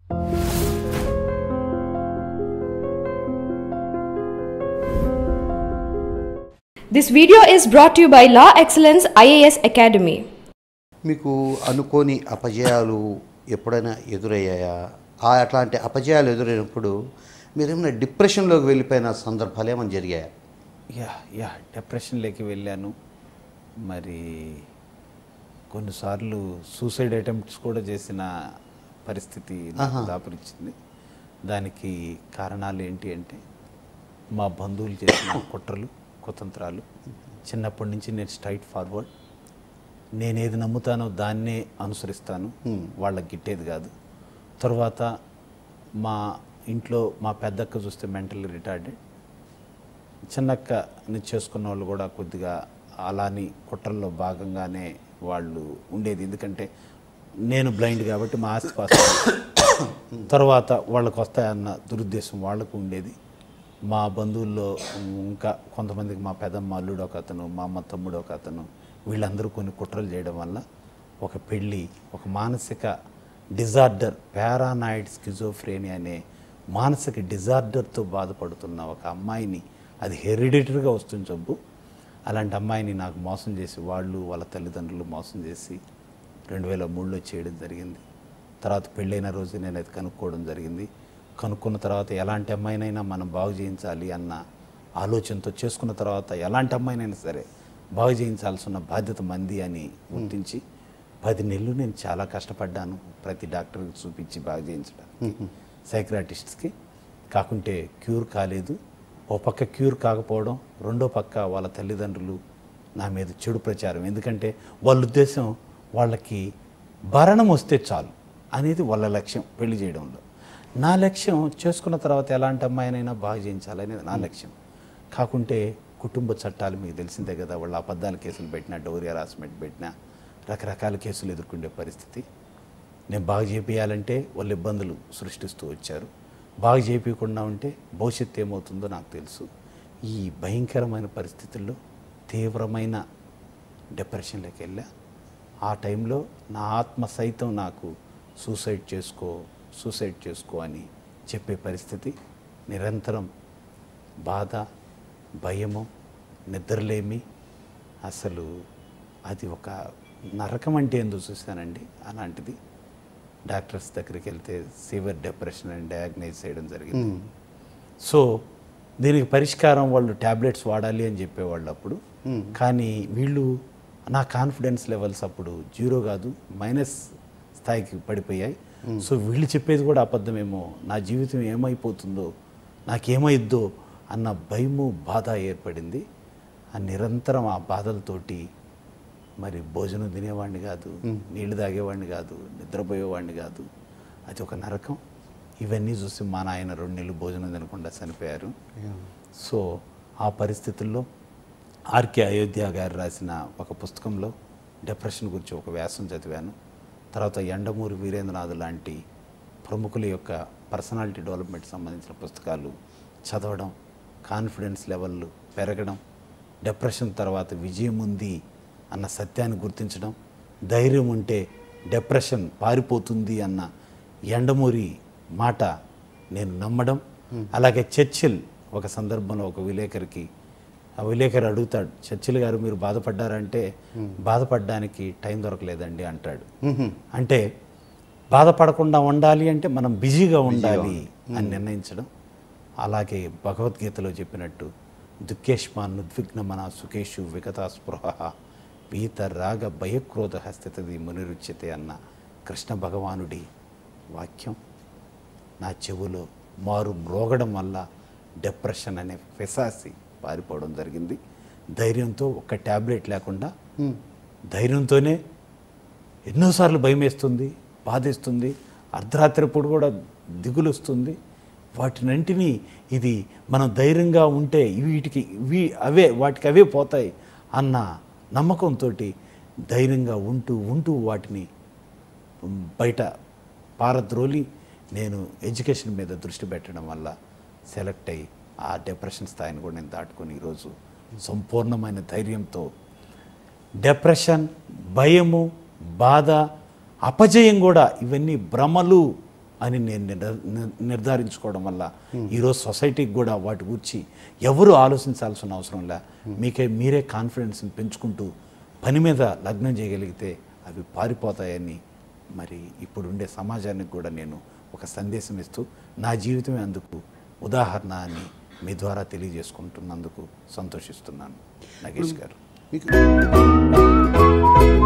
This video is brought to you by Law Excellence IAS Academy. మీకు అనుకోని అపజయాలు ఎప్పుడైనా ఎదురయ్యాయా ఆ అట్లాంటి అపజయాలు ఎదురైనప్పుడు మీరేమైనా డిప్రెషన్లోకి వెళ్ళిపోయిన సందర్భాలు ఏమైనా జరిగాయా యా యా డిప్రెషన్లోకి వెళ్ళాను మరి కొన్నిసార్లు సూసైడ్ అటెంప్ట్స్ కూడా చేసిన పరిస్థితి నాకు దాపురించింది దానికి కారణాలు ఏంటి అంటే మా బంధువులు చేసిన కుట్రలు కుతంత్రాలు చిన్నప్పటి నుంచి నేను స్ట్రైట్ ఫార్వర్డ్ నేను ఏది నమ్ముతానో దాన్నే అనుసరిస్తాను వాళ్ళకి గిట్టేది కాదు తర్వాత మా ఇంట్లో మా పెద్దక్క చూస్తే మెంటల్లీ రిటార్డెడ్ చిన్నక్కని చేసుకున్న వాళ్ళు కూడా కొద్దిగా అలాని కుట్రల్లో భాగంగానే వాళ్ళు ఉండేది ఎందుకంటే నేను బ్లైండ్ కాబట్టి మా ఆస్తి పాస్తులు తర్వాత వాళ్ళకు వస్తాయన్న దురుద్దేశం వాళ్ళకు ఉండేది మా బంధువుల్లో ఇంకా కొంతమందికి మా పెదమ్మ అల్లుడు ఒక అతను మా అమ్మ తమ్ముడు ఒక అతను వీళ్ళందరూ కొన్ని కుట్రలు చేయడం వల్ల ఒక పెళ్ళి ఒక మానసిక డిజార్డర్ పారానాయిడ్ స్కిజోఫ్రేనియా అనే మానసిక డిజార్డర్తో బాధపడుతున్న ఒక అమ్మాయిని అది హెరిడిటరీగా వస్తుంది జబ్బు అలాంటి అమ్మాయిని నాకు మోసం చేసి వాళ్ళు వాళ్ళ తల్లిదండ్రులు మోసం చేసి రెండు వేల మూడులో చేయడం జరిగింది తర్వాత పెళ్ళైన రోజు నేను అది కనుక్కోవడం జరిగింది కనుక్కున్న తర్వాత ఎలాంటి అమ్మాయినైనా మనం బాగు చేయించాలి అన్న ఆలోచనతో చేసుకున్న తర్వాత ఎలాంటి అమ్మాయినైనా సరే బాగు చేయించాల్సిన బాధ్యత మంది అని గుర్తించి పది నెలలు నేను చాలా కష్టపడ్డాను ప్రతి డాక్టర్కి చూపించి బాగు చేయించడానికి సైక్రాటిస్ట్స్కి కాకుంటే క్యూర్ కాలేదు ఓ పక్క క్యూర్ కాకపోవడం రెండో పక్క వాళ్ళ తల్లిదండ్రులు నా మీద చెడు ప్రచారం ఎందుకంటే వాళ్ళ ఉద్దేశం వాళ్ళకి భరణం వస్తే చాలు అనేది వాళ్ళ లక్ష్యం పెళ్లి చేయడంలో నా లక్ష్యం చేసుకున్న తర్వాత ఎలాంటి అమ్మాయినైనా బాగా చేయించాలనేది నా లక్ష్యం కాకుంటే కుటుంబ చట్టాలు మీకు తెలిసిందే కదా వాళ్ళ అబద్ధాల కేసులు పెట్టినా డౌరీ హరాస్మెంట్ పెట్టినా రకరకాల కేసులు ఎదుర్కొనే పరిస్థితి నేను బాగా చేపియాలంటే వాళ్ళు ఇబ్బందులు సృష్టిస్తూ వచ్చారు బాగా చేపించకుండా ఉంటే భవిష్యత్తు ఏమవుతుందో నాకు తెలుసు ఈ భయంకరమైన పరిస్థితుల్లో తీవ్రమైన డిప్రెషన్లోకి వెళ్ళా ఆ టైంలో నా ఆత్మ సైతం నాకు సూసైడ్ చేసుకో సూసైడ్ చేసుకో అని చెప్పే పరిస్థితి నిరంతరం బాధ భయము నిద్రలేమి అసలు అది ఒక నరకం అంటే ఏందో చూశానండి అలాంటిది డాక్టర్స్ దగ్గరికి వెళ్తే సివియర్ డిప్రెషన్ అని డయాగ్నైజ్ చేయడం జరిగింది సో దీనికి పరిష్కారం వాళ్ళు ట్యాబ్లెట్స్ వాడాలి అని చెప్పేవాళ్ళు అప్పుడు కానీ వీళ్ళు నా కాన్ఫిడెన్స్ లెవెల్స్ అప్పుడు జీరో కాదు మైనస్ స్థాయికి పడిపోయాయి సో వీళ్ళు చెప్పేది కూడా అబద్ధమేమో నా జీవితం ఏమైపోతుందో నాకేమైద్దో అన్న భయము బాధ ఏర్పడింది ఆ నిరంతరం ఆ బాధలతోటి మరి భోజనం తినేవాడిని కాదు నీళ్లు తాగేవాడిని కాదు నిద్రపోయేవాడిని కాదు అది ఒక నరకం ఇవన్నీ చూసి మా నాయన రెండు నెలలు భోజనం తినకుండా చనిపోయారు సో ఆ పరిస్థితుల్లో ఆర్కే అయోధ్య గారు రాసిన ఒక పుస్తకంలో డిప్రెషన్ గురించి ఒక వ్యాసం చదివాను తర్వాత ఎండమూరి వీరేంద్రనాథ్ లాంటి ప్రముఖుల యొక్క పర్సనాలిటీ డెవలప్మెంట్ సంబంధించిన పుస్తకాలు చదవడం కాన్ఫిడెన్స్ లెవెల్ పెరగడం డిప్రెషన్ తర్వాత విజయం ఉంది అన్న సత్యాన్ని గుర్తించడం ధైర్యం ఉంటే డిప్రెషన్ పారిపోతుంది అన్న ఎండమూరి మాట నేను నమ్మడం అలాగే చర్చిల్ ఒక సందర్భంలో ఒక విలేకరికి ఆ విలేకరు అడుగుతాడు చర్చిల్ గారు మీరు బాధపడ్డారంటే బాధపడడానికి టైం దొరకలేదండి అంటాడు అంటే బాధపడకుండా ఉండాలి అంటే మనం బిజీగా ఉండాలి అని నిర్ణయించడం అలాగే భగవద్గీతలో చెప్పినట్టు దుఃఖేష్మాన్ ఉద్విగ్నమన సుఖేషు విగత స్పృహ పీత రాగ భయక్రోధ స్థితది మునిరుచ్యతే అన్న కృష్ణ భగవానుడి వాక్యం నా చెవులో మారు మ్రోగడం వల్ల డిప్రెషన్ అనే ఫెసాసి పారిపోవడం జరిగింది ధైర్యంతో ఒక్క ట్యాబ్లెట్ లేకుండా ధైర్యంతోనే ఎన్నోసార్లు భయం వేస్తుంది బాధేస్తుంది అర్ధరాత్రి పూట కూడా దిగులు వస్తుంది వాటినంటిని ఇది మనం ధైర్యంగా ఉంటే వీటికి ఇవి అవే వాటికి అవే పోతాయి అన్న నమ్మకంతో ధైర్యంగా ఉంటూ ఉంటూ వాటిని బయట పారద్రోలి నేను ఎడ్యుకేషన్ మీద దృష్టి పెట్టడం వల్ల సెలెక్ట్ అయ్యి ఆ డిప్రెషన్ స్థాయిని కూడా నేను దాటుకొని ఈరోజు సంపూర్ణమైన ధైర్యంతో డిప్రెషన్ భయము బాధ అపజయం కూడా ఇవన్నీ భ్రమలు అని నేను నిర్ధ- నిర్- నిర్ధారించుకోవడం వల్ల ఈరోజు సొసైటీకి కూడా వాటి గురించి ఎవరు ఆలోచించాల్సిన అవసరం లే మీకే మీరే కాన్ఫిడెన్స్ని పెంచుకుంటూ పని మీద లగ్నం చేయగలిగితే అవి పారిపోతాయని మరి ఇప్పుడుండే సమాజానికి కూడా నేను ఒక సందేశం ఇస్తూ నా జీవితమే అందుకు ఉదాహరణ అని మీ ద్వారా తెలియజేసుకుంటున్నందుకు సంతోషిస్తున్నాను నగేష్ గారు మీకు